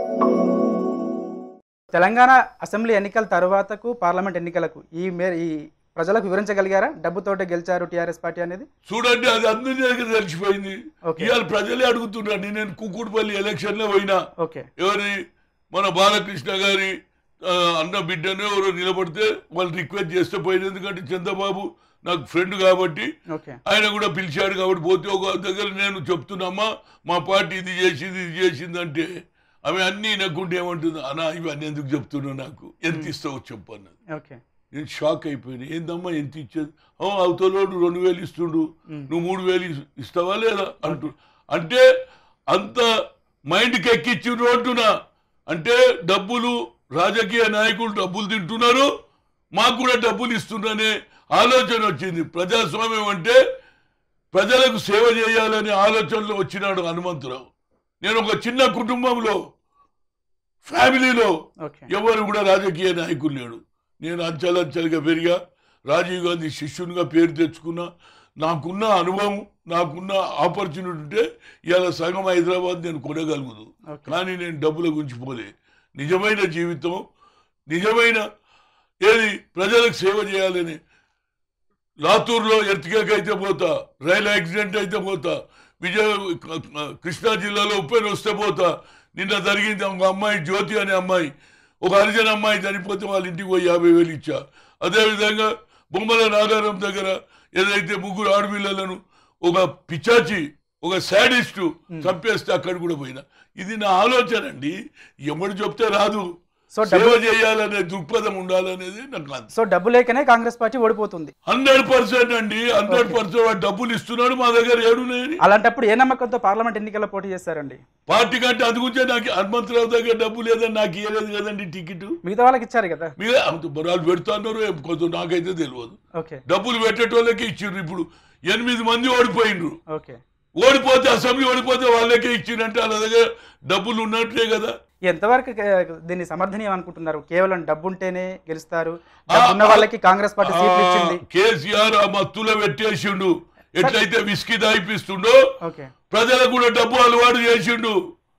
Telangana assembly ఎన్నికల తరువాతకు parliament ఎన్నికలకు ఈ మేర ఈ ప్రజలకు వివరించగలిగారా డబ్బుతోటే గెలిచారు టీఆర్ఎస్ పార్టీ అనేది చూడండి అది అందరి దగ్గర తెలిసిపోయింది ఓకే. ఇవాళ ప్రజలే అడుగుతున్నారు నేను కుక్కుడుపల్లి ఎలక్షన్ లో పోయినా ఓకే ఎవరి మన బాలకృష్ణ గారి ఆ, అన్న బిడ్డనే ఎవరో నిలబడితే వాళ్ళు రిక్వెస్ట్ చేస్తే పోయింది ఎందుకంటే చంద్రబాబు నాకు ఫ్రెండ్ కాబట్టి ఓకే ఆయన కూడా పిలిచాడు కాబట్టి పోతే ఒక దగ్గర నేను చెప్తున్నామ్మా మా పార్టీ ఇది చేసింది ఇది చేసింది అంటే ఆమె అన్నీ నగ్గుంటే ఏమంటుంది అన్నా ఇవన్నీ ఎందుకు చెప్తున్నావు నాకు ఎంత ఇస్తావు చెప్పు అన్నది ఓకే నేను షాక్ అయిపోయాను ఏందమ్మా ఎంత ఇచ్చేది "ఓ, అవతలోడు రెండు వేలు ఇస్తుండు నువ్వు మూడు వేలు ఇస్- ఇస్తావా లేదా అంటు అంటే అంత మైండ్కి ఎక్కిచ్చిండ్రు అంటున్నా అంటే డబ్బులు రాజకీయ నాయకులు డబ్బులు తింటున్నారు మాకు కూడా డబ్బులు ఇస్తున్నారనే ఆలోచన వచ్చింది ప్రజాస్వామ్యం అంటే ప్రజలకు సేవ చేయాలనే ఆలోచనలో వచ్చినాడు హనుమంతరావు నేను ఒక చిన్న కుటుంబంలో ఫ్యామిలీలో ఓకే ఎవరు కూడా రాజకీయ నాయకులు లేడు నేను అంచెలంచెలుగా పెరిగా రాజీవ్ గాంధీ శిష్యునిగా పేరు తెచ్చుకున్నా నాకున్న అనుభవం నాకున్న ఆపర్చునిటీ ఉంటే ఇవాళ సగం హైదరాబాద్ నేను కొనగలుగుదు ఓకే కానీ నేను డబ్బుల గురించి పోలే నిజమైన జీవితం నిజమైన ఏది ప్రజలకు సేవ చేయాలని లాతూర్లో ఎర్తికేక్ అయితే పోతా రైలు యాక్సిడెంట్ అయితే పోతా విజయ కృష్ణా జిల్లాలో ఉప్పెన వస్తే పోతా నిన్న జరిగింది ఒక అమ్మాయి జ్యోతి అనే అమ్మాయి ఒక హరిజన అమ్మాయి చనిపోతే వాళ్ళ ఇంటికి పోయి యాభై వేలు ఇచ్చా అదేవిధంగా బొమ్మల నాగారం దగ్గర ఏదైతే ముగ్గురు ఆడపిల్లలను ఒక పిచాచి ఒక శాడిస్టు చంపేస్తే అక్కడ కూడా పోయినా ఇది నా ఆలోచన అండి ఎవడు చెప్తే రాదు సో సేవ డబ్బు చేయాలనే దృక్పథం ఉండాలనేది నాకు అంత సో డబ్బు లేకనే కాంగ్రెస్ పార్టీ ఓడిపోతుంది హండ్రెడ్ పర్సెంట్ అండి హండ్రెడ్ పర్సెంట్ వాడు డబ్బులు ఇస్తున్నాడు మా దగ్గర ఏడున్నాయని అలాంటప్పుడు ఏ నమ్మకంతో పార్లమెంట్ ఎన్నికల్లో పోటీ చేశారండి పార్టీ కంటే అందుకుంటే నాకు హనుమంతరావు దగ్గర డబ్బు లేదని నాకు ఇవ్వలేదు కదండి టికెట్ మిగతా వాళ్ళకి ఇచ్చారు కదా మీద అంత బరాలు పెడుతున్నారు ఏం కొంత నాకైతే తెలియదు ఓకే డబ్బులు పెట్టేటోళ్ళకే ఇచ్చిండ్రు ఇప్పుడు ఎనిమిది మంది ఓడిపోయిండ్రు ఓకే ఓడిపోతే అసెంబ్లీ ఓడిపోతే వాళ్ళకే ఇచ్చిండంటే వాళ్ళ దగ్గర డబ్బులు ఉన్నట్లే కదా ఎంతవరకు కే- దీన్ని సమర్థనీయం అనుకుంటున్నారు కేవలం డబ్బు ఉంటేనే గెలుస్తారు డబ్బు ఉన్న వాళ్ళకి కాంగ్రెస్ పార్టీ సీట్లు ఇచ్చింది ఆ, కేసీఆర్ ఆ మత్తులో పెట్టేసిండు ఎట్లయితే విస్కీ దాయిపిస్తుండో ఓకే ప్రజలకు కూడా డబ్బు అలవాటు చేసిండు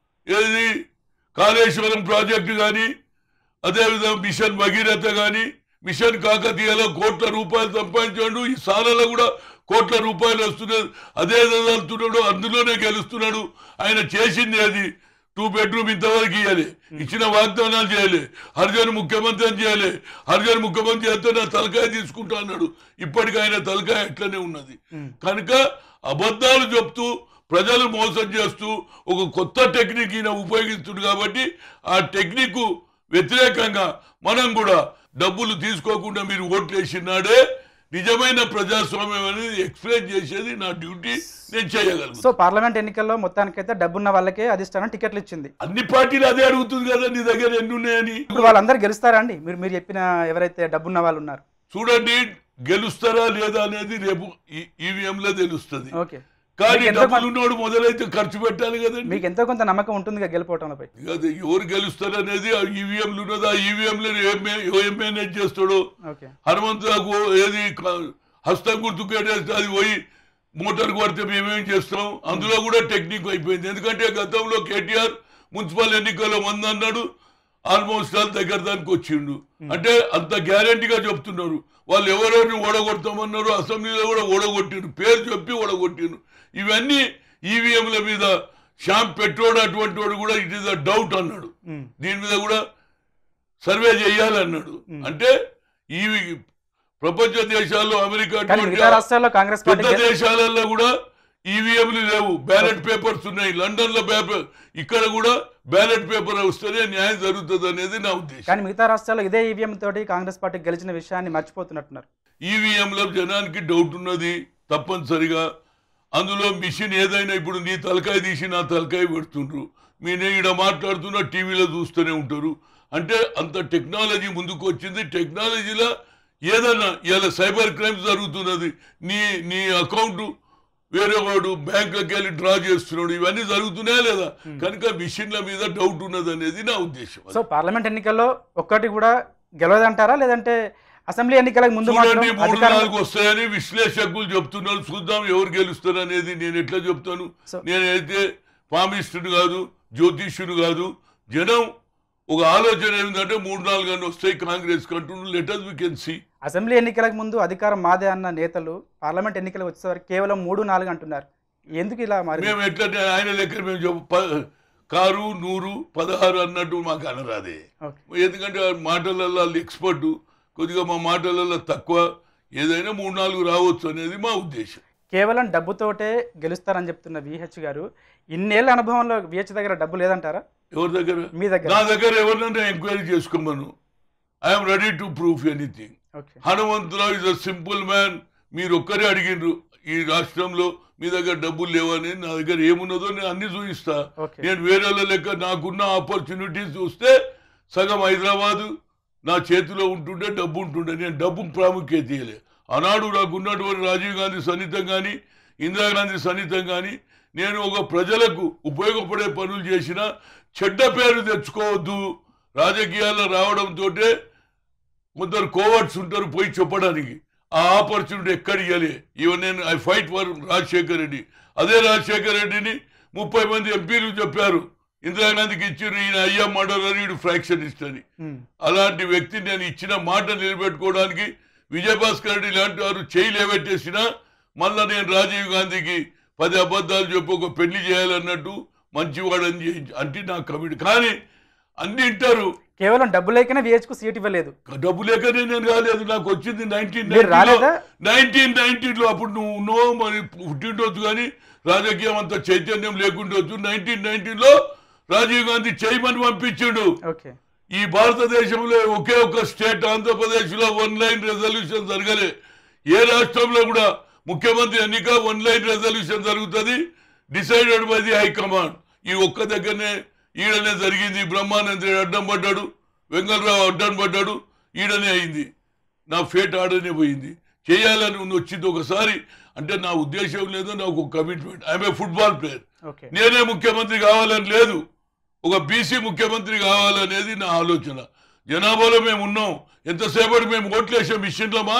ఏది కాళేశ్వరం ప్రాజెక్టు కానీ అదేవిధంగా మిషన్ భగీరథ కానీ మిషన్ కాకతీయలో కోట్ల రూపాయలు సంపాదించాడు ఈ సాలలో కూడా కోట్ల రూపాయలు వస్తున్నాడు అదే చదువుతున్నాడు అందులోనే గెలుస్తున్నాడు ఆయన చేసింది అది టూ బెడ్రూమ్ ఇంతవరకు ఇవ్వాలి ఇచ్చిన వాగ్దానాలు చేయాలి హరిజన్ ముఖ్యమంత్రి అని చేయాలి హరిజన్ ముఖ్యమంత్రి అయితే నా తలకాయ తీసుకుంటా అన్నాడు ఇప్పటికీ ఆయన తలకాయ అట్లనే ఉన్నది కనుక అబద్ధాలు చెప్తూ ప్రజలు మోసం చేస్తూ ఒక కొత్త టెక్నిక్ ఈయన ఉపయోగిస్తుంది కాబట్టి ఆ టెక్నిక్ వ్యతిరేకంగా మనం కూడా డబ్బులు తీసుకోకుండా మీరు ఓట్లు వేసినాడే నిజమైన ప్రజాస్వామ్యం అనేది ఎక్స్ప్లెయిన్ చేసేది నా డ్యూటీ నేను చేయగలను సో పార్లమెంట్ ఎన్నికల్లో మొత్తానికైతే డబ్బున్న వాళ్ళకే అధిష్టానం టికెట్లు ఇచ్చింది అన్ని పార్టీలు అదే అడుగుతుంది కదా నీ దగ్గర ఎన్ని ఉన్నాయని ఇప్పుడు వాళ్ళందరూ గెలుస్తారా అండి మీరు మీరు చెప్పిన ఎవరైతే డబ్బున్న వాళ్ళు ఉన్నారు చూడండి గెలుస్తారా లేదా అనేది రేపు ఈవీఎంలో తెలుస్తుంది ఓకే కానీ మీకు ఎంతో డబ్బులు ఉన్నోడు మొదలైతే ఖర్చు పెట్టాలి కదండి మీకు ఎంతో కొంత నమ్మకం ఉంటుంది గెలిపోవటంపై అది ఎవరు గెలుస్తారు అనేది ఆ ఈవీఎంలు ఉన్నది ఆ ఈవీఎంలో ఏం మేనేజ్ చేస్తాడు ఓకే హనుమంతులకు ఏది క- హస్తం గుర్తుకు పెట్టేస్తే అది పోయి మోటార్ కొడితే మేమేం చేస్తాం అందులో కూడా టెక్నిక్ అయిపోయింది ఎందుకంటే గతంలో కేటీఆర్ మున్సిపల్ ఎన్నికల్లో మంది అన్నాడు ఆల్మోస్ట్ ఆల్ దగ్గర దానికి వచ్చిండు అంటే అంత గ్యారంటీగా చెప్తున్నారు వాళ్ళు ఎవరెవరిని ఓడగొడతామన్నారు అసెంబ్లీలో కూడా ఓడగొట్టిండ్రు పేరు చెప్పి ఓడగొట్టిండ్రు ఇవన్నీ ఈవీఎంల మీద శ్యామ్ పెట్రోడ్ అటువంటి వాడు కూడా ఇట్ ఈస్ అ డౌట్ అన్నాడు ఉమ్. దీని మీద కూడా సర్వే చేయాలన్నాడు అంటే ఈ ప్రపంచ దేశాల్లో అమెరికా కానీ అటువంటి మిగతా రాష్ట్రాల్లో కాంగ్రెస్ పార్టీ పెద్ద గె- దేశాలలో కూడా ఈవీఎంలు లేవు బ్యాలెట్ పేపర్స్ ఉన్నాయి లండన్ లో పేపర్ ఇక్కడ కూడా బ్యాలెట్ పేపర్ వస్తేనే న్యాయం జరుగుతుంది అనేది నా ఉద్దేశం కానీ మిగతా రాష్ట్రాల్లో ఇదే ఈవీఎం తోటి కాంగ్రెస్ పార్టీ గెలిచిన విషయాన్ని మర్చిపోతున్నట్టున్నారు ఈవీఎంలో జనానికి డౌట్ ఉన్నది తప్పనిసరిగా అందులో మిషన్ ఏదైనా ఇప్పుడు నీ తలకాయ తీసి నా తలకాయ పెడుతుండ్రు మీ నేను ఈడ మాట్లాడుతున్నా టీవీలో చూస్తూనే ఉంటారు అంటే అంత టెక్నాలజీ ముందుకు వచ్చింది టెక్నాలజీలో ఏదన్నా ఇలా సైబర్ క్రైమ్స్ జరుగుతున్నది నీ నీ అకౌంట్ వేరే వాడు బ్యాంకులకు వెళ్ళి డ్రా చేస్తున్నాడు ఇవన్నీ జరుగుతున్నాయా లేదా కనుక మిషన్ల మీద డౌట్ ఉన్నది అనేది నా ఉద్దేశం సో పార్లమెంట్ ఎన్నికల్లో ఒక్కటి కూడా గెలవదంటారా లేదంటే అసెంబ్లీ ఎన్నికలకు ముందు మాత్రం చూడండి మూడు అధికారం నాలుగు వస్తాయని విశ్లేషకులు చెప్తున్నారు చూద్దాం ఎవరు గెలుస్తారు అనేది నేను ఎట్లా చెప్తాను So- నేనైతే పామిస్టుడు కాదు జ్యోతిష్యుడు కాదు జనం ఒక ఆలోచన ఏంటంటే మూడు నాలుగు అన్ని వస్తాయి కాంగ్రెస్ కంటున్నారు letters we can see assembly ఎన్నికలకు ముందు అధికారం మాదే అన్న నేతలు పార్లమెంట్ ఎన్నికలు వచ్చేసరికి కేవలం మూడు నాలుగు అంటున్నారు ఎందుకు ఇలా మరి మేము ఎట్లా ఆయన లెక్క మేము చెప్ప ప- కారు నూరు పదహారు అన్నట్టు మాకు అనరాదే ఓకే ఎందుకంటే ఆ మాటలలో వాళ్ళు ఎక్స్పర్ట్ కొద్దిగా మా మాటలలో తక్కువ ఏదైనా మూడు నాలుగు రావచ్చు అనేది మా ఉద్దేశం కేవలం డబ్బుతోటే గెలుస్తారని చెప్తున్న విహెచ్ గారు ఇన్నేళ్ల అనుభవంలో విహెచ్ దగ్గర డబ్బు లేదంటారా ఎవరి దగ్గర మీ దగ్గర నా దగ్గర ఎవరినైనా ఎంక్వైరీ చేసుకోమను I'm ready to proof anything okay Hanumantharao is a simple man మీరు ఒక్కరే అడిగిండ్రు ఈ రాష్ట్రంలో మీ దగ్గర డబ్బులు లేవని నా దగ్గర ఏమున్నదో నేను అన్ని చూపిస్తా ఓకే నేను వేరే వాళ్ళ లెక్క నాకున్న ఆపర్చునిటీస్ చూస్తే సగం హైదరాబాదు నా చేతిలో ఉంటుండే డబ్బు ఉంటుండే నేను డబ్బు ప్రాముఖ్యత ఇయ్యలే ఆనాడు నాకు ఉన్నటువంటి రాజీవ్ గాంధీ సన్నిహితం కానీ ఇందిరాగాంధీ సన్నిహితం కానీ నేను ఒక ప్రజలకు ఉపయోగపడే పనులు చేసిన చెడ్డ పేరు తెచ్చుకోవద్దు రాజకీయాల్లో రావడంతో కొందరు కోవర్ట్స్ ఉంటారు పోయి చెప్పడానికి ఆ ఆపర్చునిటీ ఎక్కడ ఇవ్వలే ఈవెన్ నేను I fight for Rajasekhar Reddy అదే రాజశేఖర్ రెడ్డిని ముప్పై మంది ఎంపీలు చెప్పారు ఇందిరాగాంధీకి ఇచ్చిన ఈయన అయ్యా మర్డర్ వీడు ఫ్రాక్షనిస్ట్ అని ఉమ్, అలాంటి వ్యక్తి నేను ఇచ్చిన మాట నిలబెట్టుకోవడానికి విజయభాస్కర్ రెడ్డి లాంటి వారు చేయి లేవెట్టేసినా మళ్ళా నేను రాజీవ్ గాంధీకి పది అబద్ధాలు చెప్పి ఒక పెళ్లి చేయాలన్నట్టు మంచివాడని చేయించి అంటే నా కమిటీ కానీ అన్ని ఇంటారు కేవలం డబ్బు లేకనే విహెచ్ కు సీట్ ఇవ్వలేదు డబ్బు లేకనే నేను రాలేదు నాకు వచ్చింది నైన్టీన్ మీరు రాలేదా? నైన్టీన్ నైన్టీన్లో అప్పుడు నువ్వు ఉన్నావు మరి పుట్టిండొచ్చు కానీ రాజకీయం అంత చైతన్యం లేకుండొచ్చు నైన్టీన్ నైన్టీన్లో రాజీవ్ గాంధీ చేయమని పంపించిండు ఓకే ఈ భారతదేశంలో ఒకే ఒక స్టేట్ ఆంధ్రప్రదేశ్ లో వన్ లైన్ రెజల్యూషన్ జరగలే ఏ రాష్ట్రంలో కూడా ముఖ్యమంత్రి ఎన్నిక వన్ లైన్ రెజల్యూషన్ జరుగుతుంది డిసైడెడ్ బై ది హైకమాండ్ ఈ ఒక్క దగ్గరనే ఈడనే జరిగింది బ్రహ్మానంద అడ్డం పడ్డాడు వెంగళరావు అడ్డం పడ్డాడు ఈడనే అయింది నా ఫేట్ ఆడనే పోయింది చేయాలని ఉంది వచ్చింది ఒకసారి అంటే నా ఉద్దేశం లేదు నాకు ఒక commitment I'm a football player okay నేనే ముఖ్యమంత్రి కావాలని లేదు ఒక బీసీ ముఖ్యమంత్రి కావాలనేది నా ఆలోచన జనాభాలో మేము ఉన్నాం ఎంతసేపటి మేము ఓట్లేసాం మిషన్లమా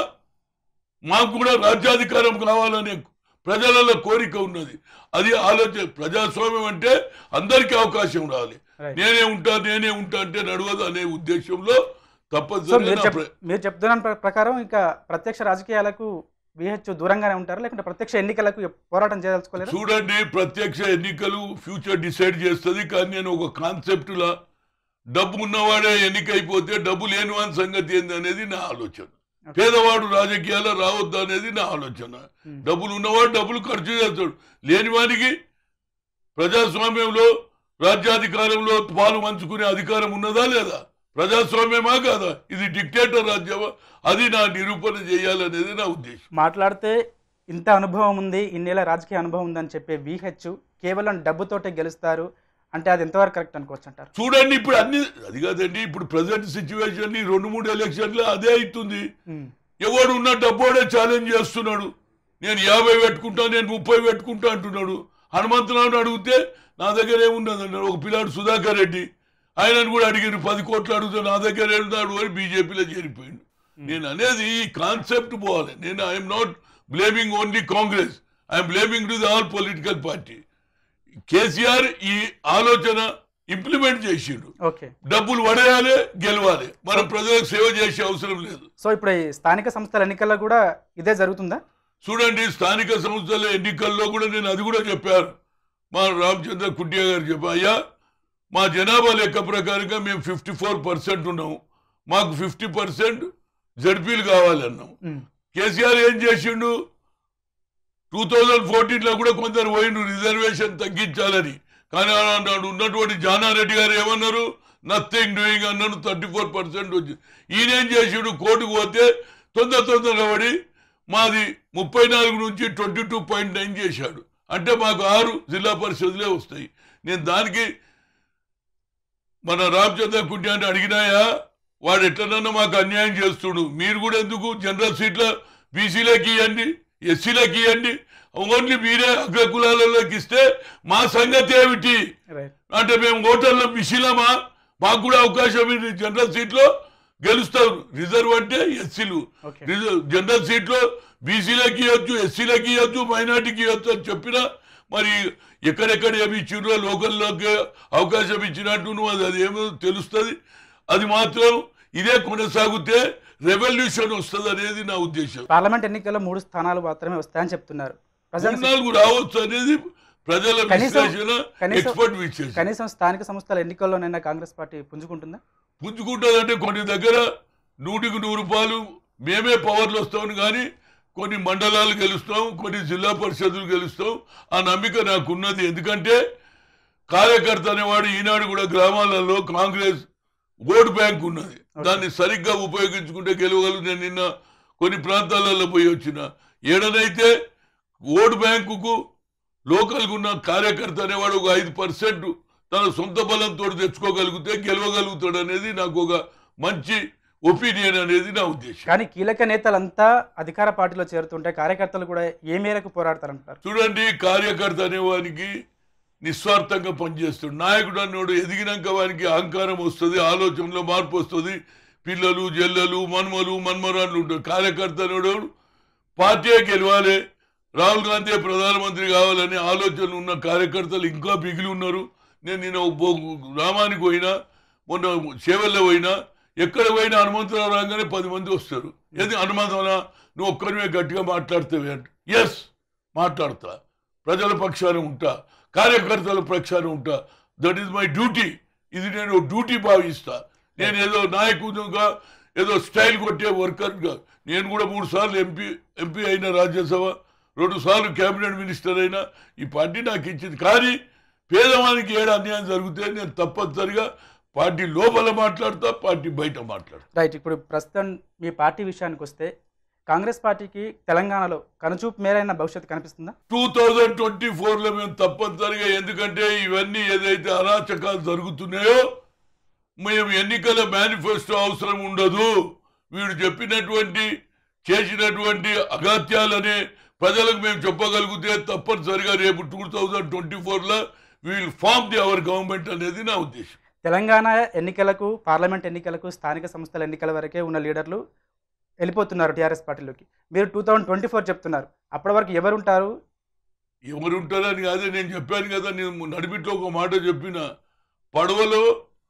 మాకు కూడా రాజ్యాధికారం కావాలనే ప్రజలలో కోరిక ఉన్నది అది ఆలోచన ప్రజాస్వామ్యం అంటే అందరికీ అవకాశం రావాలి రైట్ నేనే ఉంటా నేనే ఉంటా అంటే నడవదు అనే ఉద్దేశంలో సో తప్పనిసరిగా మీరు నా చెప్ ప్ర- మీరు చెప్తున్న ప్ర- ప్రకారం ఇంకా ప్రత్యక్ష రాజకీయాలకు విహెచ్ దూరంగానే ఉంటారు లేకుంటే ప్రత్యక్ష ఎన్నికలకు పోరాటం చేయదలుచుకోలేదు చూడండి ప్రత్యక్ష ఎన్నికలు ఫ్యూచర్ డిసైడ్ చేస్తుంది కానీ నేను ఒక కాన్సెప్ట్ లా డబ్బు ఉన్నవాడే ఎన్నికైపోతే డబ్బు లేనివాని సంగతి ఏంది అనేది నా ఆలోచన పేదవాడు రాజకీయాల్లో రావద్దు అనేది నా ఆలోచన Hmm. డబ్బులు ఉన్నవాడు డబ్బులు ఖర్చు చేస్తాడు లేనివానికి ప్రజాస్వామ్యంలో రాజ్యాధికారంలో పాలు పంచుకునే అధికారం ఉన్నదా లేదా ప్రజాస్వామ్యమా కాదా ఇది డిక్టేటర్ రాజ్యమా అది నా నిరూపణ చేయాలనేది నా ఉద్దేశం మాట్లాడితే ఇంత అనుభవం ఉంది ఇన్నేళ్ళ రాజకీయ అనుభవం ఉందని చెప్పే విహెచ్ కేవలం డబ్బుతోటే గెలుస్తారు అంటే అది ఎంతవరకు కరెక్ట్ అనుకోవచ్చు అంటారు చూడండి ఇప్పుడు అన్ని అది కాదండి ఇప్పుడు ప్రజెంట్ సిచ్యువేషన్ ఈ రెండు మూడు ఎలక్షన్లు అదే అవుతుంది ఉమ్, ఎవడు ఉన్న డబ్బోడే ఛాలెంజ్ చేస్తున్నాడు నేను యాభై పెట్టుకుంటా నేను ముప్పై పెట్టుకుంటా అంటున్నాడు హనుమంతరావుని అడిగితే నా దగ్గర ఏమున్నది అన్నాడు ఒక పిల్లాడు సుధాకర్ రెడ్డి ఆయనను కూడా అడిగారు పది కోట్లు అడిగితే నా దగ్గర ఏమున్నాడు అని బీజేపీలో చేరిపోయిండు నేను అనేది ఈ కాన్సెప్ట్ పోవాలి నేను I'm not blaming only Congress I'm blaming to the all political party KCR ఈ ఆలోచన ఇంప్లిమెంట్ చేసిండు ఓకే డబ్బులు పడేయాలి గెలవాలి మనం ప్రజలకు సేవ చేసే అవసరం లేదు సో ఇప్పుడు ఈ స్థానిక సంస్థల ఎన్నికల్లో కూడా ఇదే జరుగుతుందా చూడండి స్థానిక సంస్థల ఎన్నికల్లో కూడా నేను అది కూడా చెప్పాను మా రామచంద్ర కుట్టియా గారు చెప్పా అయ్యా మా జనాభా లెక్క ప్రకారంగా మేము ఫిఫ్టీ ఫోర్ పర్సెంట్ ఉన్నాం మాకు ఫిఫ్టీ పర్సెంట్ జడ్పీలు కావాలన్నాం ఉమ్, కేసీఆర్ ఏం చేసిండు టూ థౌజండ్ ఫోర్టీన్లో కూడా కొందరు పోయిండు రిజర్వేషన్ తగ్గించాలని కానీ అన్నాడు ఉన్నటువంటి జానారెడ్డి గారు ఏమన్నారు నథింగ్ డూయింగ్ అన్నాడు థర్టీ ఫోర్ పర్సెంట్ వచ్చింది ఈయన ఏం చేసిండు కోర్టుకు పోతే తొందర తొందరగా పడి మాది ముప్పై నాలుగు నుంచి ట్వంటీ టూ పాయింట్ నైన్ చేశాడు అంటే మాకు ఆరు జిల్లా పరిషత్లే వస్తాయి నేను దానికి మన రామచంద్ర కుంటి అంటే అడిగినాయా వాడు ఎట్లనన్నా మాకు అన్యాయం చేస్తుడు మీరు కూడా ఎందుకు జనరల్ సీట్ల బీసీలకి ఇవ్వండి ఎస్సీలకి ఇవ్వండి ఓన్లీ మీరే అగ్రకులాలలోకి ఇస్తే మా సంగతి ఏమిటి రైట్ అంటే మేము ఓటర్లో మిషిలమా మాకు కూడా అవకాశం ఉంది జనరల్ సీట్లో గెలుస్తారు రిజర్వ్ అంటే ఎస్సీలు ఓకే రిజర్వ్ జనరల్ సీట్లో బీసీలకి ఇవ్వచ్చు ఎస్సీలకి ఇవ్వచ్చు మైనార్టీకి ఇవ్వచ్చు అని చెప్పినా మరి ఎక్కడెక్కడ ఏమి ఇచ్చిర్రో లోకల్లోకి అవకాశం ఇచ్చినట్టు నువ్వు అది అదేమో తెలుస్తుంది అది మాత్రం ఇదే కొనసాగితే రెవల్యూషన్ వస్తుంది అనేది నా ఉద్దేశం పార్లమెంట్ ఎన్నికల్లో మూడు స్థానాలు మాత్రమే వస్తాయని చెప్తున్నారు ప్రజెంట్ మూడు నాలుగు రావచ్చు అనేది ప్రజల కనీసం- విశ్లేషణ కనీసం- ఎక్స్పర్ట్ విశ్లేషణ కనీసం స్థానిక సంస్థల ఎన్నికల్లోనైనా కాంగ్రెస్ పార్టీ పుంజుకుంటుందా పుంజుకుంటుందంటే కొన్ని దగ్గర నూటికి నూరు రూపాయలు మేమే పవర్లు వస్తామని కానీ కొన్ని మండలాలు గెలుస్తాం కొన్ని జిల్లా పరిషత్తులు గెలుస్తాం ఆ నమ్మిక నాకున్నది ఎందుకంటే కార్యకర్త అనేవాడు ఈనాడు కూడా గ్రామాలలో కాంగ్రెస్ ఓటు బ్యాంక్ ఉన్నది దాన్ని సరిగ్గా ఉపయోగించుకుంటే గెలవగలరు నేను నిన్న కొన్ని ప్రాంతాలలో పోయి వచ్చిన ఏడనైతే ఓటు బ్యాంకుకు లోకల్గా ఉన్న కార్యకర్త అనేవాడు ఒక ఐదు పర్సెంట్ తన సొంత బలంతో తెచ్చుకోగలిగితే గెలవగలుగుతాడు అనేది నాకు ఒక మంచి ఒపీనియన్ అనేది నా ఉద్దేశం కానీ కీలక నేతలంతా అధికార పార్టీలో చేరుతుంటే కార్యకర్తలు కూడా ఏ మేరకు పోరాడతారంటారు చూడండి కార్యకర్త అనేవానికి నిస్వార్థంగా పనిచేస్తాడు నాయకుడు అన్నోడు ఎదిగినాక వానికి అహంకారం వస్తుంది ఆలోచనలో మార్పు వస్తుంది పిల్లలు జల్లలు మన్మలు మన్మరాళ్ళు ఉంటారు కార్యకర్త అనేవాడు పార్టీ గెలవాలి రాహుల్ గాంధీ ప్రధానమంత్రి కావాలనే ఆలోచనలు ఉన్న కార్యకర్తలు ఇంకా మిగిలి ఉన్నారు నేను నేను ఒక బో- గ్రామానికి పోయినా మొన్న చేవెళ్ళ పోయినా ఎక్కడ పోయినా హనుమంతరావు రాగానే పది మంది వస్తారు ఏది హనుమంతరా నువ్వు ఒక్కరివే గట్టిగా మాట్లాడితే ఎస్ మాట్లాడతా ప్రజల పక్షాన ఉంటా కార్యకర్తల పక్షాన ఉంటా దట్ ఈస్ మై డ్యూటీ ఇది నేను డ్యూటీ భావిస్తా నేను ఏదో నాయకుడుగా ఏదో స్టైల్ కొట్టే వర్కర్గా నేను కూడా మూడు సార్లు ఎంపీ ఎంపీ అయిన రాజ్యసభ రెండు సార్లు కేబినెట్ మినిస్టర్ అయినా ఈ పార్టీ నాకు ఇచ్చింది కానీ పేదవానికి ఏడు అన్యాయం జరిగితే నేను తప్పనిసరిగా పార్టీ లోపల మాట్లాడతా పార్టీ బయట మాట్లాడతా రైట్ ఇప్పుడు ప్రస్తుతం మీ పార్టీ విషయానికి వస్తే కాంగ్రెస్ పార్టీకి తెలంగాణలో కనుచూపు మేరైన భవిష్యత్తు కనిపిస్తుందా టూ థౌజండ్ ట్వంటీ ఫోర్లో మేము తప్పనిసరిగా ఎందుకంటే ఇవన్నీ ఏదైతే అరాచకాలు జరుగుతున్నాయో మేము ఎన్నికల మేనిఫెస్టో అవసరం ఉండదు వీడు చెప్పినటువంటి చేసినటువంటి అగాత్యాలనే ప్రజలకు మేము చెప్పగలిగితే తప్పనిసరిగా రేపు టూ థౌజండ్ ట్వంటీ ఫోర్లో we'll form the our government అనేది నా ఉద్దేశం తెలంగాణ ఎన్నికలకు పార్లమెంట్ ఎన్నికలకు స్థానిక సంస్థల ఎన్నికల వరకే ఉన్న లీడర్లు వెళ్ళిపోతున్నారు టీఆర్ఎస్ పార్టీలోకి మీరు టూ థౌజండ్ ట్వంటీ ఫోర్ చెప్తున్నారు అప్పటి వరకు ఎవరు ఉంటారు ఎవరు ఉంటారని కాదే నేను చెప్పాను కదా నేను నడిపిట్లో ఒక మాట చెప్పిన పడవలో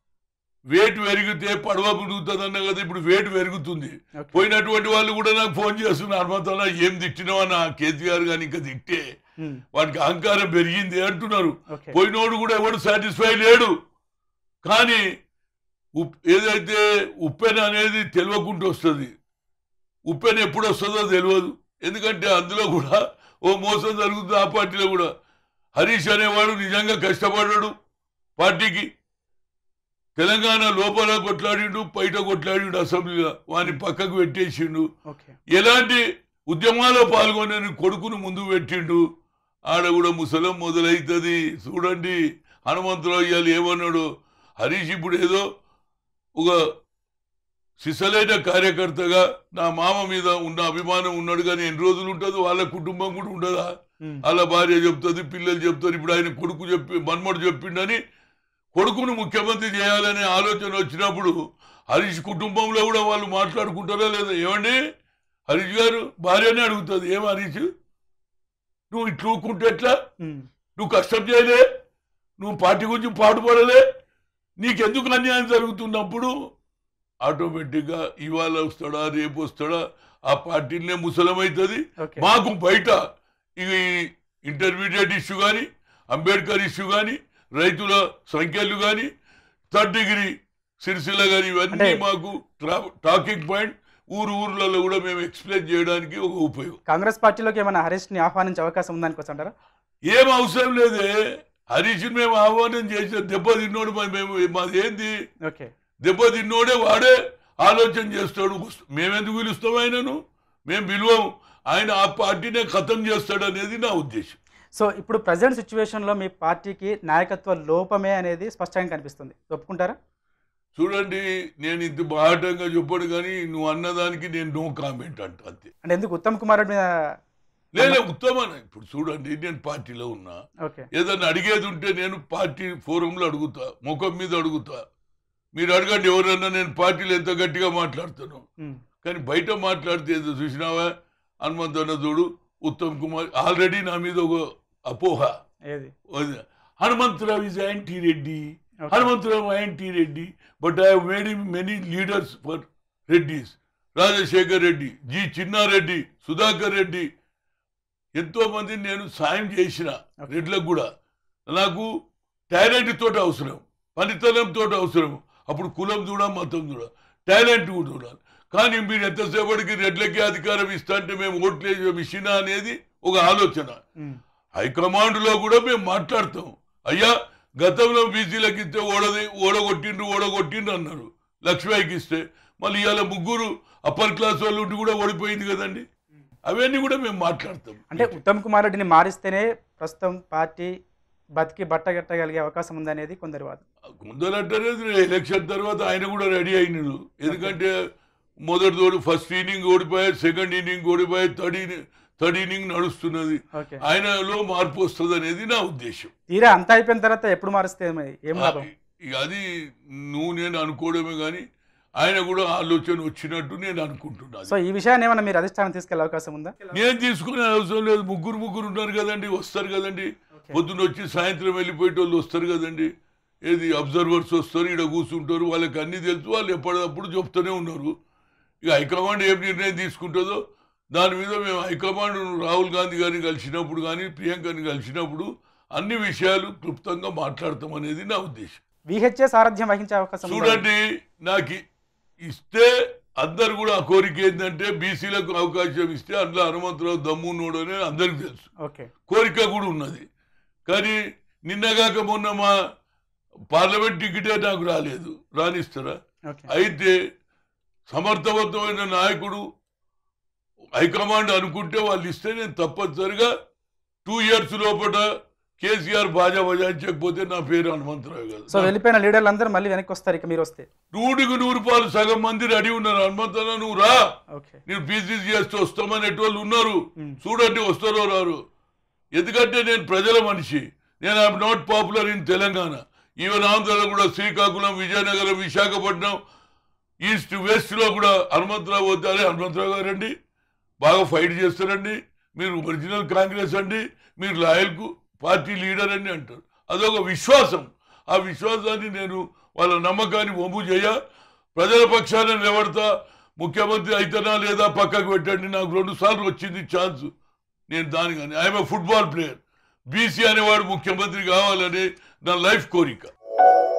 వేటు పెరిగితే పడవ పెరుగుతుంది అన్న కదా ఇప్పుడు వేటు పెరుగుతుంది Okay. పోయినటువంటి వాళ్ళు కూడా నాకు ఫోన్ చేస్తున్నారు హనుమంతలా ఏం తిట్టినావా నా కేసీఆర్ గాని ఇంకా తిట్టే Hmm. వానికి అహంకారం పెరిగింది అంటున్నారు ఓకే పోయినోడు కూడా ఎవడు సాటిస్ఫై లేడు కానీ ఉప్ ఏదైతే ఉప్పెన అనేది తెలియకుండా వస్తుంది ఉప్పెన ఎప్పుడు వస్తుందో తెలియదు ఎందుకంటే అందులో కూడా ఓ మోసం జరుగుతుంది ఆ పార్టీలో కూడా హరీష్ అనేవాడు నిజంగా కష్టపడ్డాడు పార్టీకి తెలంగాణ లోపల కొట్లాడిండు బయట కొట్లాడిండు అసెంబ్లీలో వాని పక్కకు పెట్టేసిండు ఓకే ఎలాంటి ఉద్యమాల్లో పాల్గొనే కొడుకును ముందు పెట్టిండు ఆడ కూడా ముసలం మొదలవుతుంది చూడండి హనుమంతరావు ఇవాళ ఏమన్నాడు హరీష్ ఇప్పుడు ఏదో ఒక సిసలైన కార్యకర్తగా నా మామ మీద ఉన్న అభిమానం ఉన్నాడు కానీ ఎన్ని రోజులు ఉంటుంది వాళ్ళ కుటుంబం కూడా ఉండదా Hmm. వాళ్ళ భార్య చెప్తుంది పిల్లలు చెప్తారు ఇప్పుడు ఆయన కొడుకు చెప్పి మన్మడు చెప్పిండని కొడుకును ముఖ్యమంత్రి చేయాలనే ఆలోచన వచ్చినప్పుడు హరీష్ కుటుంబంలో కూడా వాళ్ళు మాట్లాడుకుంటారా లేదా ఏమండి హరీష్ గారు భార్యనే అడుగుతుంది ఏం హరీష్ నువ్వు ఇట్లా ఊరుకుంటే ఎట్లా Hmm. నువ్వు కష్టం చేయలే నువ్వు పార్టీ గురించి పాటుపడలే నీకెందుకు అన్యాయం జరుగుతున్నప్పుడు ఆటోమేటిక్గా ఇవాళ వస్తాడా రేపు వస్తాడా ఆ పార్టీనే ముసలమవుతుంది ఓకే మాకు బయట ఈ ఇంటర్మీడియట్ ఇష్యూ కానీ అంబేద్కర్ ఇష్యూ కానీ రైతుల సంఖ్యలు కానీ థర్డ్ డిగ్రీ సిరిసిల్ల కానీ ఇవన్నీ అంటే- మాకు టాకింగ్ పాయింట్ ఊరు ఊర్లలో కూడా మేము ఎక్స్ప్లెయిన్ చేయడానికి ఒక ఉపయోగం కాంగ్రెస్ పార్టీలోకి ఏమైనా హరీష్ని ఆహ్వానించే అవకాశం ఉందనుకోవచ్చు అంటారా ఏం అవసరం లేదే హరీష్ మేము ఆహ్వానం చేసిన దెబ్బ తిన్నోడు మరి మేము మాది ఏంది ఓకే దెబ్బ తిన్నోడే వాడే ఆలోచన చేస్తాడు మేమెందుకు పిలుస్తాం ఆయనను మేము పిలువం ఆయన ఆ పార్టీనే ఖతం చేస్తాడు అనేది నా ఉద్దేశం సో ఇప్పుడు ప్రజెంట్ సిచ్యువేషన్లో మీ పార్టీకి నాయకత్వ లోపమే అనేది స్పష్టంగా కనిపిస్తుంది ఒప్పుకుంటారా చూడండి నేను ఇంత బాహటంగా చెప్పాడు కానీ నువ్వు అన్నదానికి నేను నో కామెంట్ అంట అంతే అంటే ఎందుకు ఉత్తమ్ కుమార్ రెడ్డి మీద లేదా ఉత్తమన ఇప్పుడు చూడండి నేను పార్టీలో ఉన్నా ఓకే ఏదన్నా అడిగేది ఉంటే నేను పార్టీ ఫోరంలో అడుగుతా ముఖం మీద అడుగుతా మీరు అడగండి ఎవరన్నా నేను పార్టీలో ఎంత గట్టిగా మాట్లాడుతాను ఉమ్. కానీ బయట మాట్లాడితే ఏదో చూసినావా హనుమంతన్న చూడు ఉత్తమ్ కుమార్ ఆల్రెడీ నా మీద ఒక అపోహ ఏది Hanumantharao is anti Reddy Okay. Hanumantharao anti Reddy but I made many leaders for Reddys Rajasekhar Reddy ji Chinnareddy Sudhakar Reddy ఎంతో మందిని నేను సాయం చేసిన Okay. రెడ్లకు కూడా నాకు టాలెంట్ తోటి అవసరం పనితనం తోటి అవసరం అప్పుడు కులం చూడ మతం చూడ టాలెంట్ కూడా చూడాలి కానీ మీరు ఎంతసేపటికి రెడ్లకి అధికారం ఇస్తా అంటే మేము ఓట్లేసే మిషనా అనేది ఒక ఆలోచన ఉమ్. హైకమాండ్ లో కూడా మేము మాట్లాడతాం అయ్యా గతంలో బీసీలకు ఇస్తే ఓడది ఓడగొట్టిండ్రు ఓడగొట్టిండ్రు అన్నారు లక్ష్మీకి ఇస్తే మళ్ళీ ఇవాళ ముగ్గురు అప్పర్ క్లాస్ వాళ్ళు ఉండి కూడా ఓడిపోయింది కదండి అవన్నీ కూడా మేము మాట్లాడతాం అంటే ఉత్తమ్ కుమార్ రెడ్డిని మారిస్తేనే ప్రస్తుతం పార్టీ బతికి బట్టగట్టగలిగే అవకాశం ఉందనేది కొందరి వాదం ముందరంటారే ఎలక్షన్ తర్వాత ఆయన కూడా రెడీ అయినాడు ఎందుకంటే మొదటి తోడు ఫస్ట్ ఇన్నింగ్ ఓడిపోయాయి సెకండ్ ఇన్నింగ్ ఓడిపోయాయి థర్డ్ ఇన్నింగ్ థర్డ్ ఇన్నింగ్ నడుస్తున్నది ఓకే ఆయనలో మార్పు వస్తుంది అనేది నా ఉద్దేశం తీరా అంతా అయిపోయిన తర్వాత ఎప్పుడు మారిస్తే ఏమై- ఏం లాభం ఇక అది నువ్వు నేను అనుకోవడమే కానీ ఆయన కూడా ఆలోచన వచ్చినట్టు నేను అనుకుంటున్నాను సో ఈ విషయాన్ని ఏమైనా మీరు అధిష్టానం తీసుకెళ్లే అవకాశం ఉందా నేను తీసుకునే అవసరం లేదు ముగ్గురు ముగ్గురు ఉన్నారు కదండి వస్తారు కదండి పొద్దున్న వచ్చి సాయంత్రం వెళ్ళిపోయేటోళ్ళు వస్తారు కదండి ఏది అబ్జర్వర్స్ వస్తారు ఇక్కడ కూర్చుంటారు వాళ్ళకి అన్ని తెలుసు వాళ్ళు ఎప్పటికప్పుడు చెప్తూనే ఉన్నారు ఇక హైకమాండ్ ఏం నిర్ణయం తీసుకుంటుందో దాని మీద మేము హైకమాండ్ రాహుల్ గాంధీ గారిని కలిసినప్పుడు కానీ ప్రియాంకని కలిసినప్పుడు అన్ని విషయాలు క్లుప్తంగా మాట్లాడతాం అనేది నా ఉద్దేశం విహెచ్ఏ సారథ్యం వహించే అవకాశం ఉందా? చూడండి నాకు ఇస్తే అందరు కూడా ఆ కోరిక ఏంటంటే బీసీలకు అవకాశం ఇస్తే అందులో హనుమంతరావు దమ్మున్నోడు అని అందరికి తెలుసు ఓకే కోరిక కూడా ఉన్నది కానీ నిన్నగాక మొన్న మా పార్లమెంట్ టికెటే నాకు రాలేదు రానిస్తారా ఓకే అయితే సమర్థవంతమైన నాయకుడు హైకమాండ్ అనుకుంటే వాళ్ళు ఇస్తే నేను తప్పనిసరిగా టూ ఇయర్స్ లోపల కేసీఆర్ బాజా బజాయించకపోతే నా పేరు హనుమంతరావు సో కదా వెళ్ళిపోయిన లీడర్లు అందరూ మళ్ళీ వెనక్కి వస్తారు ఇక మీరు వస్తే నూటికి నూరు రూపాయలు సగం మంది రెడీ ఉన్నారు హనుమంతరావు నువ్వు రా ఓకే నేను పీసీసీ చేస్తే వస్తామని వాళ్ళు ఉన్నారు ఉమ్. చూడండి వస్తారో రారు ఎందుకంటే నేను ప్రజల మనిషి నేను I'm not popular in Telangana even ఆంధ్రలో కూడా శ్రీకాకుళం విజయనగరం విశాఖపట్నం ఈస్ట్ వెస్ట్ లో కూడా హనుమంతరావు వద్దారే హనుమంతరావు గారు అండి బాగా ఫైట్ చేస్తారండి మీరు ఒరిజినల్ కాంగ్రెస్ అండి మీరు లాయల్కు పార్టీ లీడర్ అని అంటారు అదొక విశ్వాసం ఆ విశ్వాసాన్ని నేను వాళ్ళ నమ్మకాన్ని వంపు చేయ ప్రజల పక్షాన నిలబడతా ముఖ్యమంత్రి అయితేనా లేదా పక్కకు పెట్టండి నాకు రెండు సార్లు వచ్చింది ఛాన్స్ నేను దాని కానీ ఐఎమ్ ఫుట్బాల్ ప్లేయర్ బీసీ అనేవాడు ముఖ్యమంత్రి కావాలని నా లైఫ్ కోరిక